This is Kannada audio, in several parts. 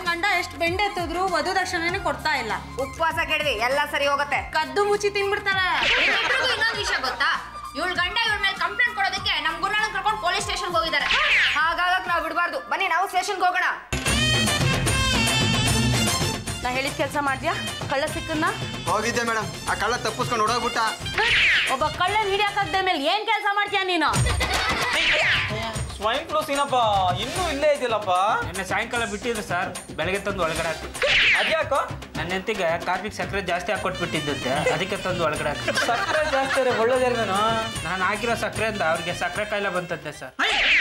ಗಂಡ ಎಷ್ಟು ಬೆಂಡೆತ್ತಿದ್ರು ವಧು ದಕ್ಷಿಣೆನೇ ಕೊಡ್ತಾ ಇಲ್ಲ ಉಪವಾಸ ಕೆಡವಿ ಎಲ್ಲ ಸರಿ ಹೋಗುತ್ತೆ ಕದ್ದು ಮುಚ್ಚಿ ತಿನ್ಬಿಡ್ತಾಳೆ ನಿಮ್ಮಿಬ್ರಿಗೂ ಇನ್ನೊಂದು ವಿಷಯ ಗೊತ್ತಾ ಇವಳ ಗಂಡ ಇವಳ ಮೇಲೆ ಕಂಪ್ಲೇಂಟ್ ಕೊಡೋದಕ್ಕೆ ನಮ್ ಗುಂಡನ ಕರ್ಕೊಂಡು ಪೊಲೀಸ್ ಸ್ಟೇಷನ್ಗೆ ಹೋಗಿದ್ದಾರೆ ಹಾಗಾಗಕ್ ನಾವು ಬಿಡಬಾರ್ದು ಬನ್ನಿ ನಾವು ಸ್ಟೇಷನ್ಗೆ ಹೋಗೋಣ ನಾ ಹೇಳಿದ ಕೆಲಸ ಮಾಡ್ದ್ಯಾ ಕಳ್ಳ ಸಿಕ್ಕನ್ನ ಹೋಗಿದ್ದೆ ಮೇಡಮ್ ಆ ಕಳ್ಳ ತಪ್ಪಿಸ್ಕೊಂಡು ಹೊಡೋಗ್ಬಿಟ್ಟ ಒಬ್ಬ ಕಳ್ಳನ್ ಹಿಡಿಯಕ್ಕಾಗ್ದ ಮೇಲೆ ಏನ್ ಕೆಲಸ ಮಾಡ್ತೀಯ ನೀನು ಸ್ವೈನ್ ಫ್ಲೂ ಸೀನಪ್ಪ ಇನ್ನೂ ಇಲ್ಲೇ ಇದೆಯಲ್ಲಪ್ಪ ನಿನ್ನೆ ಸಾಯಂಕಾಲ ಬಿಟ್ಟಿದ್ರು ಸರ್ ಬೆಳಗ್ಗೆ ತಂದು ಒಳಗಡೆ ಹಾಕಿ ಅದ್ಯಾಕೋ ನನ್ನ ಹೆಂಡತಿಗೆ ಕಾರ್ಮಿಕ್ ಸಕ್ಕರೆ ಜಾಸ್ತಿ ಹಾಕೊಟ್ಬಿಟ್ಟಿದ್ದಂತೆ ಅದಕ್ಕೆ ತಂದು ಒಳಗಡೆ ಹಾಕಿ ಸಕ್ಕರೆ ಜಾಸ್ತಿ ರೀ ಒಳ್ಳೇದೇನು ನಾನು ಹಾಕಿರೋ ಸಕ್ಕರೆಯಿಂದ ಅವ್ರಿಗೆ ಸಕ್ಕರೆ ಕಾಯಿಲೆ ಬಂತಂತೆ ಸರ್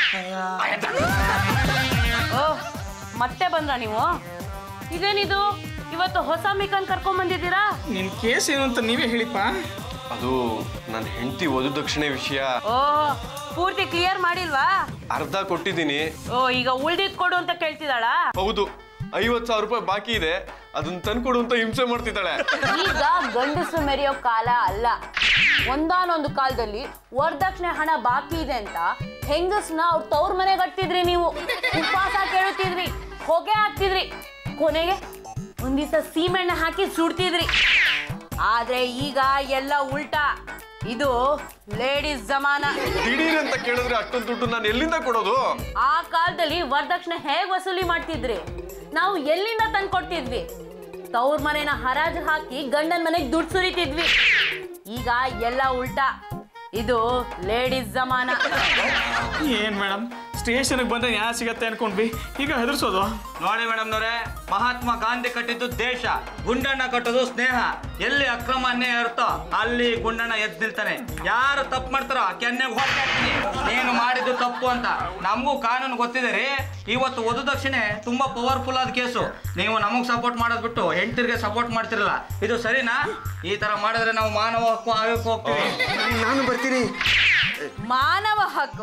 ಓ ಮತ್ತೆ ಬಂದ್ರ ನೀವು ಇದೇನಿದು ಇವತ್ತು ಹೊಸ ಮಿಕನ್ ಕರ್ಕೊಂಡ್ ಬಂದಿದ್ದೀರಾ ನಿನ್ ಕೇಸ್ ಏನು ಅಂತ ನೀವೇ ಹೇಳಿಪ್ಪ ಅದು ನನ್ನ ಹೆಂಡತಿ ವಧು ದಕ್ಷಿಣೆ ವಿಷಯ ಓ ಪೂರ್ತಿ ಕ್ಲಿಯರ್ ಮಾಡಿಲ್ವಾ ಅರ್ಧ ಕೊಟ್ಟಿದ್ದೀನಿ ಓ ಈಗ ಉಳ್ದಿದ್ ಕೊಡು ಅಂತ ಕೇಳ್ತಿದ್ದಾಳ ಹೌದು ಐವತ್ತು ಸಾವಿರ ರೂಪಾಯಿ ಬಾಕಿ ಇದೆ ಅದನ್ನ ತಂದ್ಕೊಡು ಅಂತ ಹಿಂಸೆ ಮಾಡ್ತಿದ್ದಾಳೆ ಈಗ ಗಂಡಸು ಮೆರೆಯೋ ಕಾಲ ಅಲ್ಲ ಒಂದಾನೊಂದು ಕಾಲದಲ್ಲಿ ವರದಕ್ಷಿಣೆ ಹಣ ಬಾಕಿ ಇದೆ ಅಂತ ಹೆಂಗಸ್ನ ಅವ್ರ ತವ್ರ ಮನೆಗೆ ಕಟ್ತಿದ್ರಿ ನೀವು ಉಪವಾಸ ಕೇಳುತ್ತಿದ್ರಿ ಹೊಗೆ ಹಾಕ್ತಿದ್ರಿ ಕೊನೆಗೆ ಒಂದಿವ್ಸ ಸೀಮೆಣ್ಣೆ ಹಾಕಿ ಸುಡ್ತಿದ್ರಿ ಆದ್ರೆ ಈಗ ಎಲ್ಲ ಉಲ್ಟಾ ಇದು ಲೇಡೀಸ್ ಜಮಾನ ದಿಢೀರ್ ಅಂತ ಕೇಳಿದ್ರೆ ಅಷ್ಟೊಂದು ದುಡ್ಡು ನಾನು ಎಲ್ಲಿಂದ ಕೊಡೋದು ಆ ಕಾಲದಲ್ಲಿ ವರದಕ್ಷಿಣೆ ಹೇಗ್ ವಸೂಲಿ ಮಾಡ್ತಿದ್ರಿ ನಾವು ಎಲ್ಲಿಂದ ತಂದು ಕೊಡ್ತಿದ್ವಿ ತವ್ರ ಮನೆನ ಹರಾಜು ಹಾಕಿ ಗಂಡನ ಮನೆಗೆ ದುಡ್ಡು ಸುರಿತಿದ್ವಿ ಈಗ ಎಲ್ಲ ಉಲ್ಟಾ ಇದು ಲೇಡೀಸ್ ಜಮಾನ ಏನ್ ಮೇಡಮ್ ಸ್ಟೇಷನ್ಗೆ ಬಂದ್ರೆ ನ್ಯಾಯ ಸಿಗತ್ತೆ ಅನ್ಕೊಂಡ್ವಿ ಈಗ ಹೆದರ್ಸೋದು ನೋಡಿ ಮೇಡಮ್ನವ್ರೆ ಮಹಾತ್ಮ ಗಾಂಧಿ ಕಟ್ಟಿದ್ದು ದೇಶ ಗುಂಡಣ್ಣ ಕಟ್ಟೋದು ಸ್ನೇಹ ಎಲ್ಲಿ ಅಕ್ರಮ ಅನ್ಯಾಯ ಇರುತ್ತೋ ಅಲ್ಲಿ ಗುಂಡಣ್ಣ ಎದ್ದು ನಿಲ್ತಾನೆ ಯಾರು ತಪ್ಪು ಮಾಡ್ತಾರೋ ಕೆನ್ನೆಗೆ ಹೊಡ್ತಾಡ್ತೀನಿ ನೀನು ಮಾಡಿದ್ದು ತಪ್ಪು ಅಂತ ನಮಗೂ ಕಾನೂನು ಗೊತ್ತಿದೆ ರೀ ಇವತ್ತು ವಧು ದಕ್ಷಿಣೆ ತುಂಬಾ ಪವರ್ಫುಲ್ ಆದ ಕೇಸು ನೀವು ನಮಗೆ ಸಪೋರ್ಟ್ ಮಾಡೋದು ಬಿಟ್ಟು ಹೆಂಡತಿರಿಗೆ ಸಪೋರ್ಟ್ ಮಾಡ್ತಿರಲ್ಲ ಇದು ಸರಿನಾ ಈ ತರ ಮಾಡಿದ್ರೆ ನಾವು ಮಾನವ ಹಕ್ಕು ಆಯೋಗಕ್ಕೆ ಹೋಗ್ತೀವಿ ನಾನು ಬರ್ತೀನಿ ಮಾನವ ಹಕ್ಕು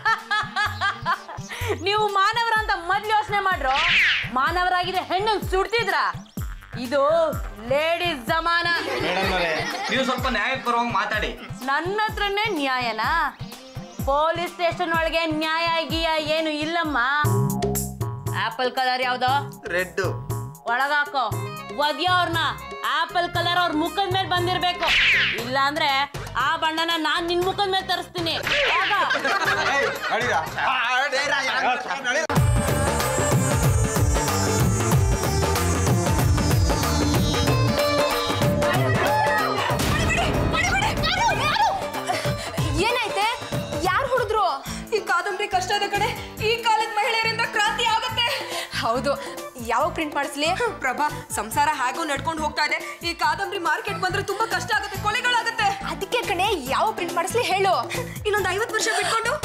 ನೀವು ಮಾನವರ ಅಂತ ಮೊದ್ಲು ಯೋಚನೆ ಮಾಡ್ರು ಮಾನವರಾಗಿದೆ ಹೆಣ್ಣು ಸುಡ್ತಿದ್ರ ಇದು ಲೇಡೀಸ್ ಜಮಾನ ಮೇಡಮ್ನವ್ರೆ ನೀವು ಸ್ವಲ್ಪ ನ್ಯಾಯಕ್ಕೆ ಬರುವಂಗೆ ಮಾತಾಡಿ ನನ್ನ ಹತ್ರನೇ ನ್ಯಾಯನಾ ಪೊಲೀಸ್ ಸ್ಟೇಷನ್ ಒಳಗೆ ನ್ಯಾಯ ಗೀಯ ಏನು ಇಲ್ಲಮ್ಮ ಆಪಲ್ ಕಲರ್ ಯಾವ್ದೋ ರೆಡ್ ಒಳಗಾಕೋ ಒದ್ಯೋರ್ನ ಆಪಲ್ ಕಲರ್ ಅವ್ರ ಮುಖದ ಮೇಲೆ ಬಂದಿರ್ಬೇಕು ಇಲ್ಲ ಅಂದ್ರೆ ಆ ಬಣ್ಣನ ನಾನ್ ನಿನ್ ಮುಖದ ಮೇಲೆ ತರಿಸ್ತೀನಿ ಯಾಕ? ನಡೀರಾ ಏನಾಯ್ತೆ ಯಾರು ಹುಡುದ್ರು ಈ ಕಾದಂಬರಿ ಕಷ್ಟದ ಕಡೆ ಈ ಕಾಲದ ಮಹಿಳೆಯರಿಂದ ಕ್ರಾಂತಿ ಆಗತ್ತೆ ಹೌದು ಯಾವ ಪ್ರಿಂಟ್ ಮಾಡಿಸ್ಲಿ ಪ್ರಭಾ ಸಂಸಾರ ಹೇಗೋ ನಡ್ಕೊಂಡು ಹೋಗ್ತಾ ಇದೆ ಈ ಕಾದಂಬರಿ ಮಾರ್ಕೆಟ್ ಬಂದ್ರೆ ತುಂಬಾ ಕಷ್ಟ ಆಗುತ್ತೆ ಕೊಲೆಗಳಾಗತ್ತೆ ಅದಕ್ಕೆ ಕಣೆ ಯಾವ ಪ್ರಿಂಟ್ ಮಾಡಿಸ್ಲಿ ಹೇಳು ಇನ್ನೊಂದು ಐವತ್ತು ವರ್ಷ ಬಿಟ್ಕೊಂಡು